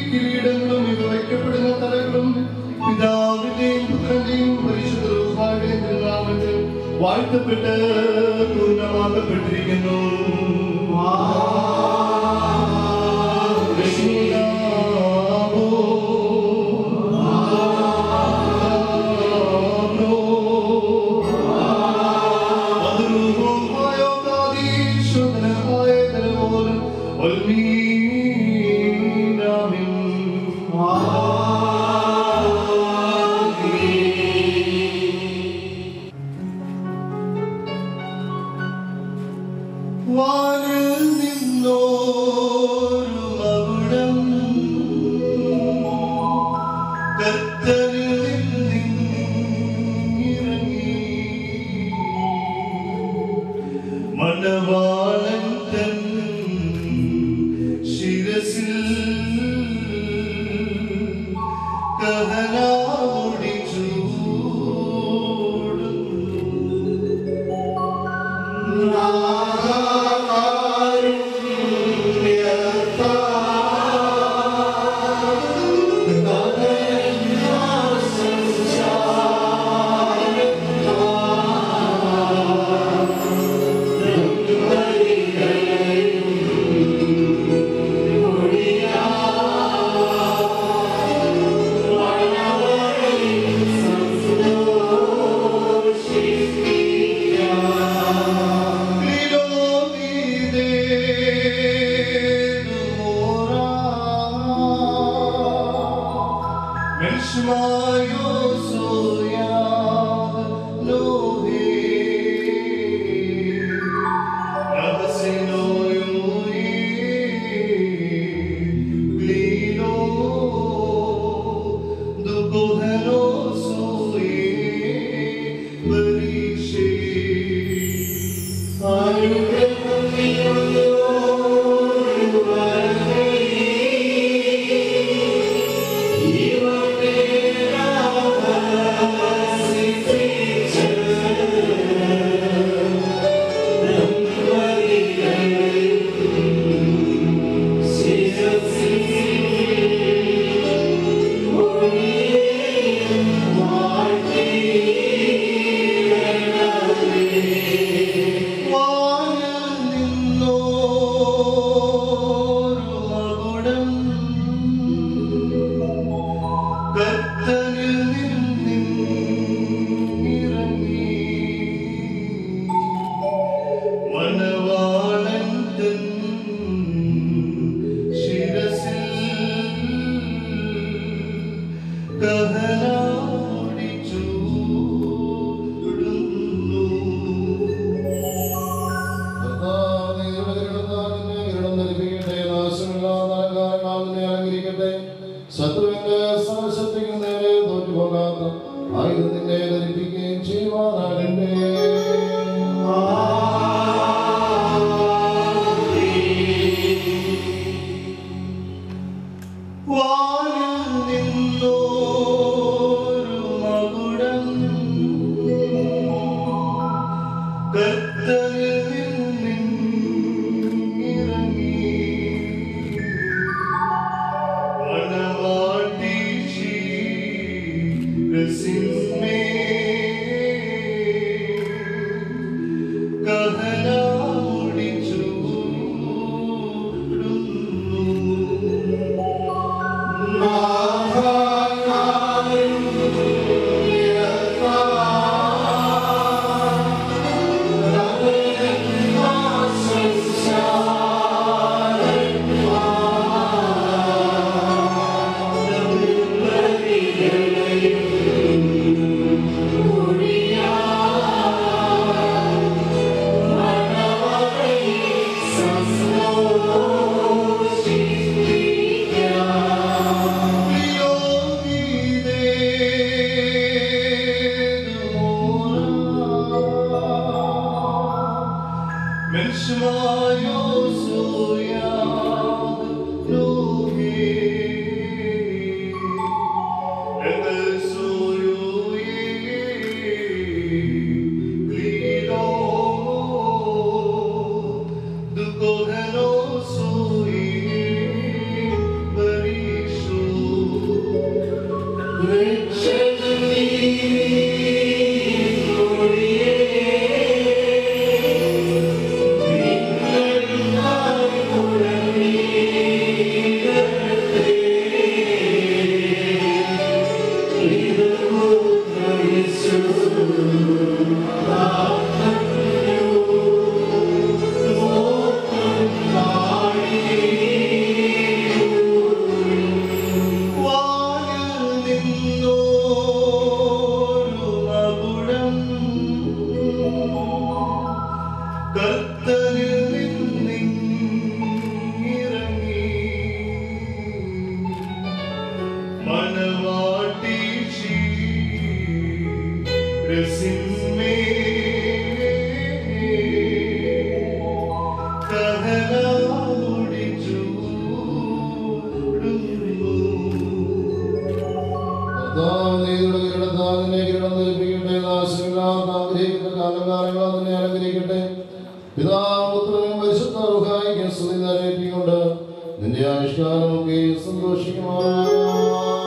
കിരീടങ്ങളും ഇത് വയ്ക്കപ്പെടുന്ന തലകളും പിതാവിന്റെയും പുത്രന്റെയും പരിശുദ്ധ റൂഹായുടെയും തിരുനാമത്തിൽ വാഴ്ത്തപ്പെട്ട് പൂർണ്ണമാക്കപ്പെട്ടിരിക്കുന്നു വാനിൽ നിന്നോരു മകുടം കത്തലിൽ നിന്നിറങ്ങി മണവാളൻ തൻ ശിരസിൽ കഹനാമുടി കത്തലിൽ നിന്നിറങ്ങി മണവാളൻ തൻ ശിരസിൽ കഹനാടി ചൂടുന്നു ശത്രുവിന്റെ സർവശക്തിക്ക് നേരെ തോറ്റുപോകാത്ത ആയുധത്തിന്റെ ധരിപ്പിക്കുകയും ചെയ്യുവാനാകട്ടെ വാനിൽ നിന്നോരു മകുടം കത്തലിൽ നിന്നിറങ്ങി മണവാട്ടി ശിരസിന്മേൽ വാനിൽ നിന്നോരു മകുടം കർത്തനിൽ നിന്നിറങ്ങി മണവാട്ടി രസിന്മേ കഹനാമുടിച്ചു കർത്താവ് നീതിയുടെ കിരീടത്താൽ നിന്നെ കിരീടം ധരിപ്പിക്കട്ടെ. നാശമില്ലാത്ത ആഗ്രഹിക്കുന്ന കാലകാലങ്ങൾ നിന്നെ അനുഗ്രഹിക്കട്ടെ. പിതാവും പുത്രനും പരിശുദ്ധ റൂഹായിക്കും സ്തുതി നിറവേറ്റിക്കൊണ്ട് നിന്റെ ആവിഷ്കാരമൊക്കെ സന്തോഷിക്കുമാറാകട്ടെ.